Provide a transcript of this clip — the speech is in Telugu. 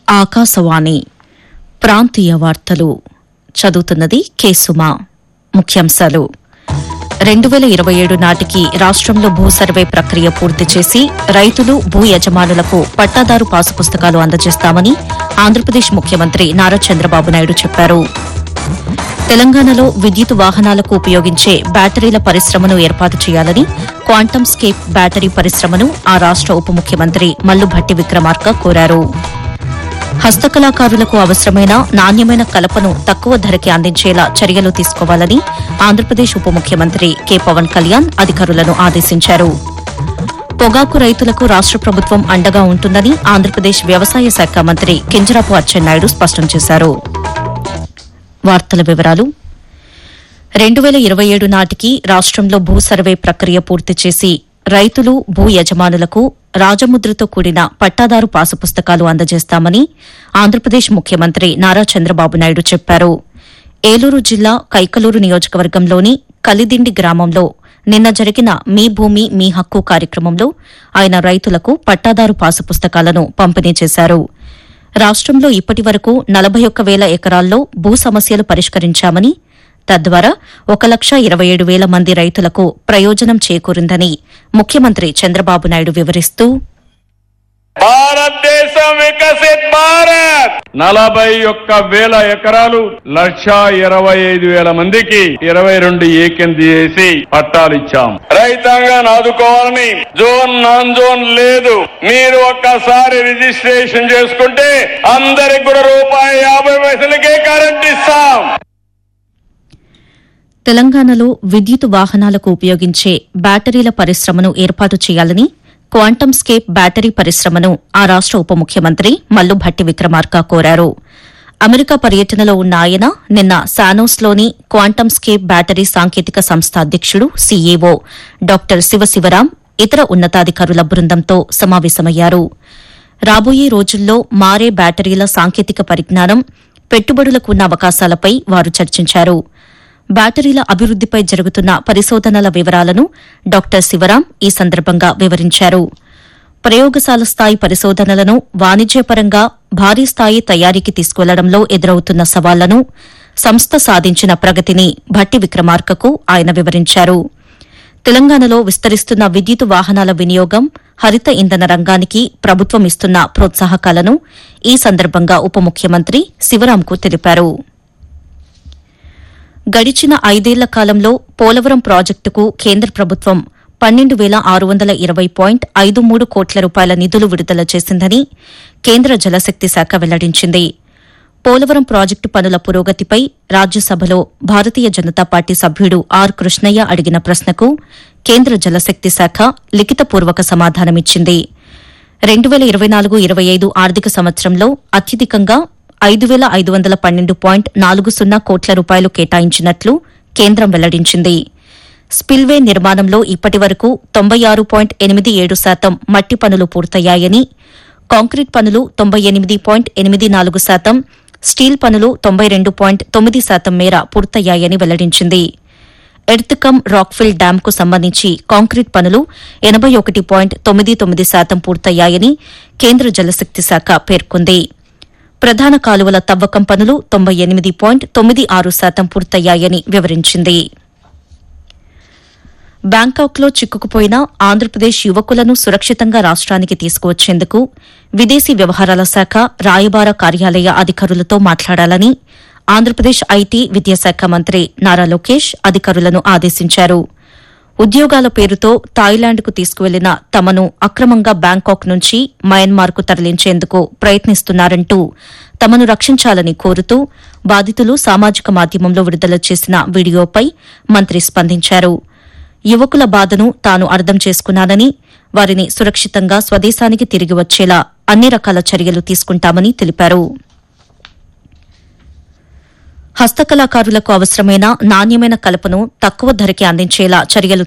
ఆకాశవాణి ప్రాంతీయ వార్తలు చదువుతున్నది కె సుమా ముఖ్యాంశాలు రెండు వేల ఇరవై ఏడు నాటికి రాష్ట్రంలో భూ సర్వే ప్రక్రియ పూర్తి చేసి రైతులు భూ యజమానులకు పట్టాదారు పాసు పుస్తకాలు అందజేస్తామని ఆంధ్రప్రదేశ్ ముఖ్యమంత్రి నారా చంద్రబాబు నాయుడు చెప్పారు తెలంగాణలో విద్యుత్ వాహనాలకు ఉపయోగించే బ్యాటరీల పరిశ్రమను ఏర్పాటు చేయాలని క్వాంటమ్ స్కేప్ బ్యాటరీ పరిశ్రమను ఆ రాష్ట ఉప ముఖ్యమంత్రి మల్లుభట్టి విక్రమార్క కోరారు హస్తకళాకారులకు అవసరమైన నాణ్యమైన కలపను తక్కువ ధరకి అందించేలా చర్యలు తీసుకోవాలని ఆంధ్రప్రదేశ్ ఉప ముఖ్యమంత్రి కె పవన్ కళ్యాణ్ అధికారులను ఆదేశించారు పొగాకు రైతులకు రాష్ట ప్రభుత్వం అండగా ఉంటుందని ఆంధ్రప్రదేశ్ వ్యవసాయ శాఖ మంత్రి కింజరాపు అచ్చెన్నాయుడు స్పష్టం చేశారు వార్తల వివరాలు రెండు వేల ఇరవై ఏడు నాటికి రాష్ట్రంలో భూ సర్వే ప్రక్రియ పూర్తి చేసి రైతులు భూ యజమానులకు రాజముద్రతో కూడిన పట్టాదారు పాసు పుస్తకాలు అందజేస్తామని ఆంధ్రప్రదేశ్ ముఖ్యమంత్రి నారా చంద్రబాబు నాయుడు చెప్పారు ఏలూరు జిల్లా కైకలూరు నియోజకవర్గంలోని కలిదిండి గ్రామంలో నిన్న జరిగిన మీ భూమి మీ హక్కు కార్యక్రమంలో ఆయన రైతులకు పట్టాదారు పాసు పుస్తకాలను పంపిణీ చేశారు రాష్ట్రంలో ఇప్పటి వరకు నలభై ఒక్క వేల ఎకరాల్లో భూ సమస్యలు పరిష్కరించామని తద్వారా ఒక లక్ష ఇరవై ఏడు వేల మంది రైతులకు ప్రయోజనం చేకూరిందని ముఖ్యమంత్రి చంద్రబాబు నాయుడు వివరిస్తూ భారతదేశం వికసిత్ భారత్ నలభై ఒక్క వేల ఎకరాలు లక్ష ఇరవై ఐదు వేల మందికి ఇరవై రెండు ఏకెన్ చేసి పట్టాలు ఇచ్చాం రైతాంగాన్ని ఆదుకోవాలని జోన్ నాన్ జోన్ లేదు మీరు ఒక్కసారి రిజిస్ట్రేషన్ చేసుకుంటే అందరికి కూడా రూపాయి యాభై పైసలకే కరెంట్ ఇస్తాం తెలంగాణలో విద్యుత్ వాహనాలకు ఉపయోగించే బ్యాటరీల పరిశ్రమను ఏర్పాటు చేయాలని క్వాంటమ్ స్కేప్ బ్యాటరీ పరిశ్రమను ఆ రాష్ట ఉప ముఖ్యమంత్రి మల్లుభట్టి విక్రమార్క కోరారు అమెరికా పర్యటనలో ఉన్న ఆయన నిన్న శానోస్లోని క్వాంటమ్ స్కేప్ బ్యాటరీ సాంకేతిక సంస్థ అధ్యకుడు సీఈఓ డాక్టర్ శివశివరాం ఇతర ఉన్నతాధికారుల బృందంతో సమావేశమయ్యారు రాబోయే రోజుల్లో మారే బ్యాటరీల సాంకేతిక పరిజ్ఞానం పెట్టుబడులకు ఉన్న అవకాశాలపై వారు చర్చించారు బ్యాటరీల అభివృద్దిపై జరుగుతున్న పరిశోధనల వివరాలను డాక్టర్ శివరాం ఈ సందర్భంగా వివరించారు ప్రయోగశాల స్థాయి పరిశోధనలను వాణిజ్యపరంగా భారీ స్థాయి తయారీకి తీసుకెళ్లడంలో ఎదురవుతున్న సవాళ్లను సంస్థ సాధించిన ప్రగతిని భట్టి విక్రమార్కకు ఆయన వివరించారు తెలంగాణలో విస్తరిస్తున్న విద్యుత్ వాహనాల వినియోగం హరిత ఇంధన రంగానికి ప్రభుత్వం ఇస్తున్న ప్రోత్సాహకాలను ఈ సందర్భంగా ఉప ముఖ్యమంత్రి శివరాంకు తెలిపారు గడిచిన ఐదేళ్ల కాలంలో పోలవరం ప్రాజెక్టుకు కేంద్ర ప్రభుత్వం పన్నెండు వేల ఆరు వందల ఇరవై పాయింట్ ఐదు మూడు కోట్ల రూపాయల నిధులు విడుదల చేసిందని కేంద్ర జలశక్తి శాఖ వెల్లడించింది పోలవరం ప్రాజెక్టు పనుల పురోగతిపై రాజ్యసభలో భారతీయ జనతా పార్టీ సభ్యుడు ఆర్ కృష్ణయ్య అడిగిన ప్రశ్నకు కేంద్ర జలశక్తి శాఖ లిఖితపూర్వక సమాధానమిచ్చింది రెండు వేల ఇరవై నాలుగు ఇరవై ఐదు ఆర్థిక సంవత్సరంలో అత్యధికంగా ఐదు వేల ఐదు వందల పన్నెండు పాయింట్ నాలుగు సున్నా కోట్ల రూపాయలు కేటాయించినట్లు కేంద్రం వెల్లడించింది స్పిల్వే నిర్మాణంలో ఇప్పటి వరకు తొంభై ఆరు పాయింట్ ఎనిమిది ఏడు శాతం మట్టి పనులు పూర్తయ్యాయని కాంక్రీట్ పనులు తొంభై ఎనిమిది పాయింట్ ఎనిమిది నాలుగు శాతం స్టీల్ పనులు తొంభై రెండు పాయింట్ తొమ్మిది శాతం మేర పూర్తయ్యాయని వెల్లడించింది ఎర్త్కమ్ రాక్ఫిల్ డ్యాంకు సంబంధించి కాంక్రీట్ పనులు ఎనబై ఒకటి పాయింట్ తొమ్మిది తొమ్మిది శాతం పూర్తయ్యాయని కేంద్ర జలశక్తి శాఖ పేర్కొంది ప్రధాన కాలువల తవ్వకం పనులు తొంభై ఎనిమిది పాయింట్ తొమ్మిది ఆరు శాతం పూర్తయ్యాయని వివరించింది బ్యాంకాక్లో చిక్కుకుపోయిన ఆంధ్రప్రదేశ్ యువకులను సురక్షితంగా రాష్ట్రానికి తీసుకువచ్చేందుకు విదేశీ వ్యవహారాల శాఖ రాయబార కార్యాలయ అధికారులతో మాట్లాడాలని ఆంధ్రప్రదేశ్ ఐటీ విద్యాశాఖ మంత్రి నారా లోకేష్ అధికారులను ఆదేశించారు ఉద్యోగాల పేరుతో థాయిలాండ్కు తీసుకువెళ్లిన తమను అక్రమంగా బ్యాంకాక్ నుంచి మయన్మార్కు తరలించేందుకు ప్రయత్నిస్తున్నారంటూ తమను రక్షించాలని కోరుతూ బాధితులు సామాజిక మాధ్యమంలో విడుదల చేసిన వీడియోపై మంత్రి స్పందించారు యువకుల బాధను తాను అర్థం చేసుకున్నానని వారిని సురక్షితంగా స్వదేశానికి తిరిగి వచ్చేలా అన్ని రకాల చర్యలు తీసుకుంటామని తెలిపారు హస్తకళాకారులకు అవసరమైన నాణ్యమైన కలపను తక్కువ ధరకి అందించేలా చర్యలు